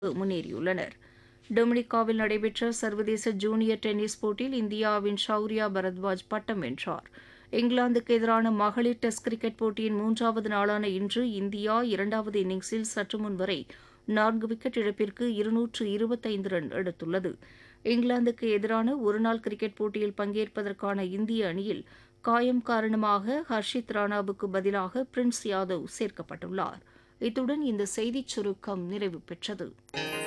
முன்னேறியுள்ளனர் டொமினிகாவில் நடைபெற்ற சர்வதேச ஜூனியர் டென்னிஸ் போட்டியில் இந்தியாவின் ஷௌரியா பரத்வாஜ் பட்டம் வென்றார் இங்கிலாந்துக்கு எதிரான மகளிர் டெஸ்ட் கிரிக்கெட் போட்டியின் மூன்றாவது நாளான இன்று இந்தியா இரண்டாவது இன்னிங்ஸில் சற்றுமுன் வரை நான்கு விக்கெட் இழப்பிற்கு இருநூற்று இருபத்தைந்து ரன் எடுத்துள்ளது இங்கிலாந்துக்கு எதிரான ஒருநாள் கிரிக்கெட் போட்டியில் பங்கேற்பதற்கான இந்திய அணியில் காயம் காரணமாக ஹர்ஷித் ராணாவுக்கு பதிலாக பிரின்ஸ் யாதவ் சேர்க்கப்பட்டுள்ளார் இத்துடன் இந்த செய்திச் சுருக்கம் நிறைவு பெற்றது